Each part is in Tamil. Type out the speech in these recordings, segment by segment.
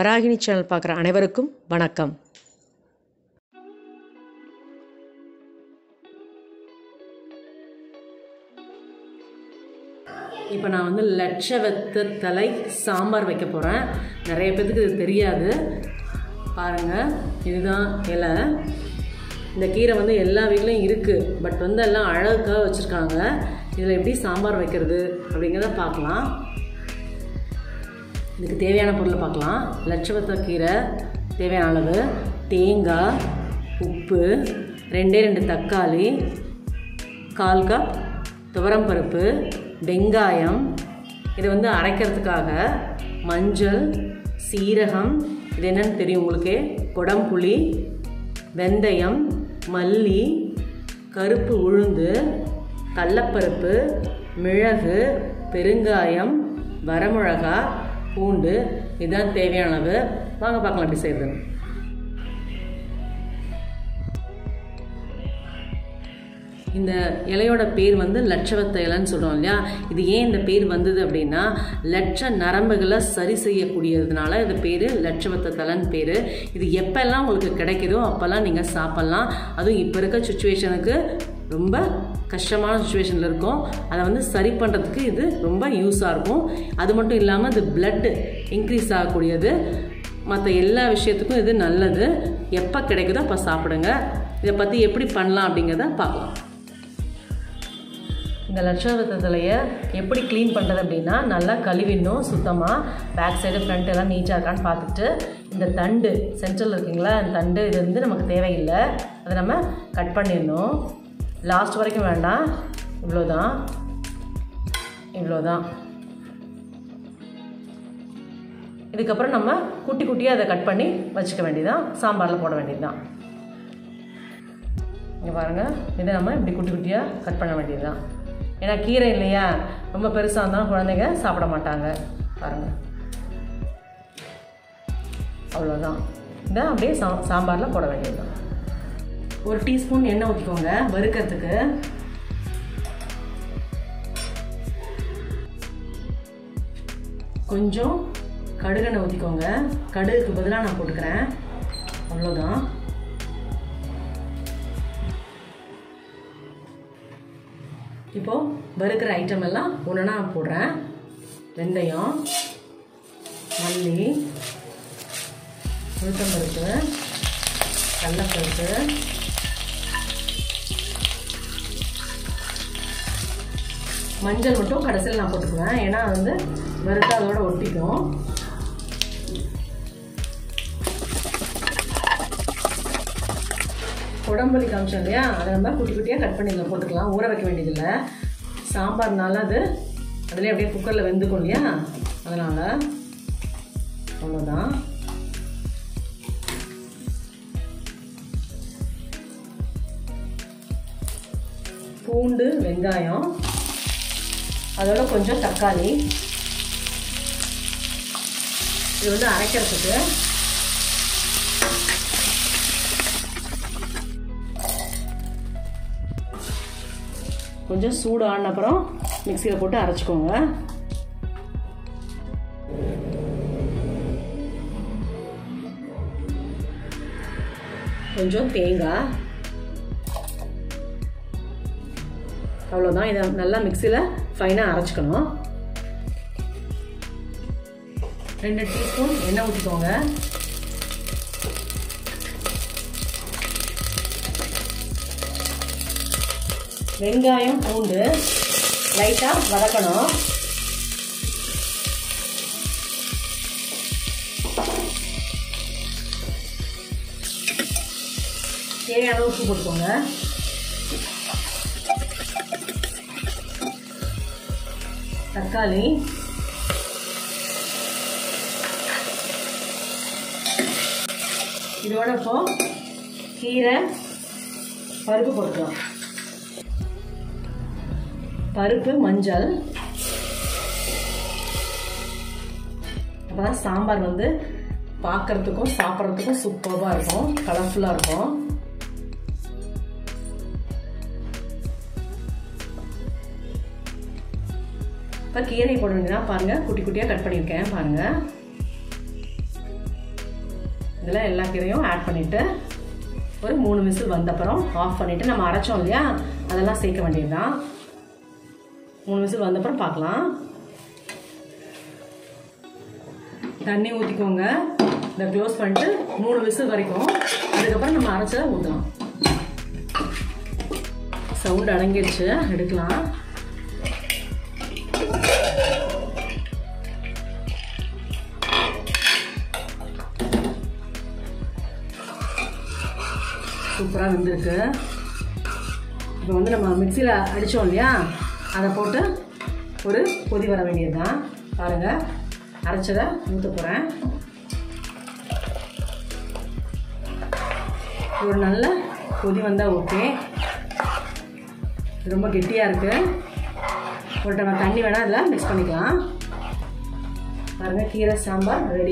வராகினி சேனல் பார்க்குற அனைவருக்கும் வணக்கம் இப்போ நான் வந்து லட்சவத்த தலை சாம்பார் வைக்க போகிறேன் நிறைய பேத்துக்கு இது தெரியாது பாருங்கள் இதுதான் இலை இந்த கீரை வந்து எல்லா வீட்லேயும் இருக்குது பட் வந்து எல்லாம் அழகுக்காக வச்சுருக்காங்க இதில் எப்படி சாம்பார் வைக்கிறது அப்படிங்கிறத பார்க்கலாம் இதுக்கு தேவையான பொருளை பார்க்கலாம் லட்சவத்த கீரை தேவையான அளவு தேங்காய் உப்பு ரெண்டே ரெண்டு தக்காளி கால் கப் துவரம்பருப்பு வெங்காயம் இது வந்து அரைக்கிறதுக்காக மஞ்சள் சீரகம் இது என்னன்னு தெரியும் உங்களுக்கே குடம்புளி வெந்தயம் மல்லி கருப்பு உளுந்து கடலப்பருப்பு மிளகு பெருங்காயம் வரமிளகா பூண்டு இதுதான் தேவையான அளவு வாங்க பார்க்கலாம் எப்படி செய்கிறது இந்த இலையோட பேர் வந்து லட்சவத்த இலைன்னு சொல்கிறோம் இல்லையா இது ஏன் இந்த பேர் வந்தது அப்படின்னா லட்ச நரம்புகளை சரி செய்யக்கூடியதுனால இது பேர் லட்சவத்த தலைன்னு பேர் இது எப்போல்லாம் உங்களுக்கு கிடைக்குதோ அப்போல்லாம் நீங்கள் சாப்பிட்லாம் அதுவும் இப்போ இருக்க சுச்சுவேஷனுக்கு ரொம்ப கஷ்டமான சுச்சுவேஷனில் இருக்கும் அதை வந்து சரி பண்ணுறதுக்கு இது ரொம்ப யூஸாக இருக்கும் அது மட்டும் இல்லாமல் இது பிளட்டு இன்க்ரீஸ் ஆகக்கூடியது மற்ற எல்லா விஷயத்துக்கும் இது நல்லது எப்போ கிடைக்குதோ அப்போ சாப்பிடுங்க இதை பற்றி எப்படி பண்ணலாம் அப்படிங்கிறத பார்க்கலாம் இந்த லட்சணத்தை தலையை எப்படி க்ளீன் பண்ணுறது அப்படின்னா நல்லா கழுவிடணும் சுத்தமாக பேக் சைடு ஃப்ரண்ட் எல்லாம் நீட்டாக இருக்கான்னு பார்த்துட்டு இந்த தண்டு சென்ட்ரல் இருக்குங்களா அந்த தண்டு இது வந்து நமக்கு தேவையில்லை அதை நம்ம கட் பண்ணிடணும் லாஸ்ட் வரைக்கும் வேண்டாம் இவ்வளோதான் இவ்வளோதான் இதுக்கப்புறம் நம்ம குட்டி குட்டியாக அதை கட் பண்ணி வச்சுக்க வேண்டியதான் சாம்பாரில் போட வேண்டியதுதான் இங்கே பாருங்கள் இதை நம்ம இப்படி குட்டி குட்டியாக கட் பண்ண வேண்டியதுதான் ஏன்னா கீரை இல்லையா ரொம்ப பெருசாக இருந்தாலும் குழந்தைங்க சாப்பிட மாட்டாங்க பாருங்கள் அவ்வளோதான் இதை அப்படியே சா சாம்பாரில் போட வேண்டியதுதான் ஒரு டீஸ்பூன் எண்ணெய் ஊற்றிக்கோங்க வறுக்கிறதுக்கு கொஞ்சம் கடுகெண்ணெய் ஊற்றிக்கோங்க கடுகுக்கு பதிலாக நான் போட்டுக்கிறேன் அவ்வளோதான் இப்போது வறுக்கிற ஐட்டம் எல்லாம் ஒன்றுனா போடுறேன் வெந்தயம் மல்லி உளுத்தம்பருப்பு கடலப்பருப்பு மஞ்சள் மட்டும் கடைசியில் நான் போட்டுக்குவேன் ஏன்னா அது வந்து வறுத்து அதோட ஒட்டிக்கும் உடம்புலி காமிச்சோம் இல்லையா அதை நம்ம குட்டி குட்டியாக கட் பண்ணி இதில் போட்டுக்கலாம் ஊற வைக்க வேண்டியதில்லை சாம்பார்னால அது அதிலே அப்படியே குக்கரில் வெந்துக்கும் இல்லையா அதனால் அவ்வளோதான் பூண்டு வெங்காயம் அதோட கொஞ்சம் தக்காளி இது வந்து அரைக்கிறதுக்கு கொஞ்சம் சூடு ஆன அப்புறம் மிக்சியில் போட்டு அரைச்சிக்கோங்க கொஞ்சம் தேங்காய் அவ்வளோதான் இதை நல்லா மிக்சியில் ஃபைனாக அரைச்சிக்கணும் ரெண்டு டீஸ்பூன் எண்ணெய் ஊற்றிக்கோங்க வெங்காயம் பூண்டு லைட்டாக வதக்கணும் தேவையான உப்பு போட்டுக்கோங்க தக்காளி இதோட இப்போ கீரை பருப்பு போட்டுக்கலாம் பருப்பு மஞ்சள் அப்போதான் சாம்பார் வந்து பார்க்கறதுக்கும் சாப்பிட்றதுக்கும் சூப்பராக இருக்கும் கலர்ஃபுல்லாக இருக்கும் இப்போ கீரை போட வேண்டியதான் பாருங்கள் குட்டி குட்டியாக கட் பண்ணியிருக்கேன் பாருங்கள் இதில் எல்லா கீரையும் ஆட் பண்ணிவிட்டு ஒரு மூணு விசில் வந்தப்புறம் ஆஃப் பண்ணிவிட்டு நம்ம அரைச்சோம் இல்லையா அதெல்லாம் சேர்க்க வேண்டியது தான் மூணு விசில் வந்தப்புறம் பார்க்கலாம் தண்ணி ஊற்றிக்கோங்க இதை க்ளோஸ் பண்ணிட்டு மூணு விசில் வரைக்கும் அதுக்கப்புறம் நம்ம அரைச்சதை ஊற்றலாம் சவுண்ட் அடங்கிடுச்சு எடுக்கலாம் சூப்பராக வெந்திருக்கு இப்போ வந்து நம்ம மிக்சியில் அடித்தோம் இல்லையா அதை போட்டு ஒரு கொதி வர வேண்டியது தான் பாருங்கள் அரைச்சதை ஊற்ற போகிறேன் ஒரு நல்ல கொதி வந்தால் ஓகே ரொம்ப கெட்டியாக இருக்குது ஒரு டம்ளர் தண்ணி வேணால் அதில் மிக்ஸ் பண்ணிக்கலாம் பாருங்கள் கீரை சாம்பார் ரெடி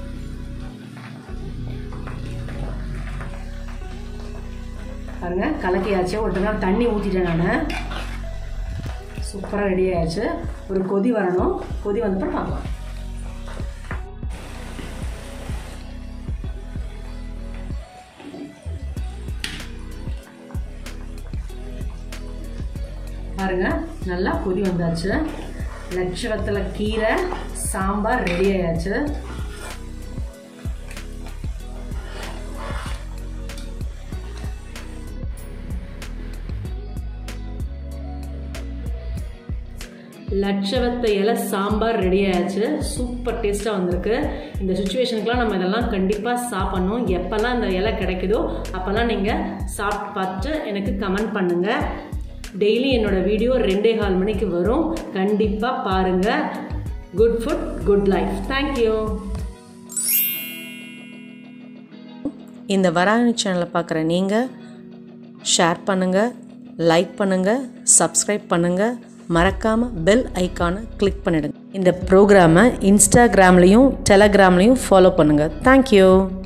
பாருங்க கலக்கியாச்சு ஒரு டம்ளர் தண்ணி ஊற்றிட்டேன் நான் சூப்பராக ரெடி ஆயாச்சு ஒரு கொதி வரணும் கொதி வந்தப்பறம் பார்க்கலாம் பாருங்க நல்லா கொதி வந்தாச்சு லட்சவத்தில் கீரை சாம்பார் ரெடி ஆயாச்சு லட்சவத்த இலை சாம்பார் ரெடி ஆயாச்சு சூப்பர் டேஸ்ட்டாக வந்திருக்கு இந்த சுச்சுவேஷனுக்குலாம் நம்ம இதெல்லாம் கண்டிப்பாக சாப்பிட்ணும் எப்போல்லாம் இந்த இலை கிடைக்குதோ அப்போல்லாம் நீங்கள் சாப்பிட்டு பார்த்துட்டு எனக்கு கமெண்ட் பண்ணுங்கள் டெய்லி என்னோடய வீடியோ ரெண்டே கால் மணிக்கு வரும் கண்டிப்பாக பாருங்கள் good food good life thank you இந்த வராணி சேனலை பார்க்குற நீங்கள் ஷேர் பண்ணுங்கள் லைக் பண்ணுங்கள் சப்ஸ்கிரைப் பண்ணுங்கள் மறக்காமல் பெல் ஐக்கானை கிளிக் பண்ணிடுங்க இந்த ப்ரோக்ராமை இன்ஸ்டாகிராம்லேயும் டெலகிராம்லேயும் ஃபாலோ பண்ணுங்கள் தேங்க்யூ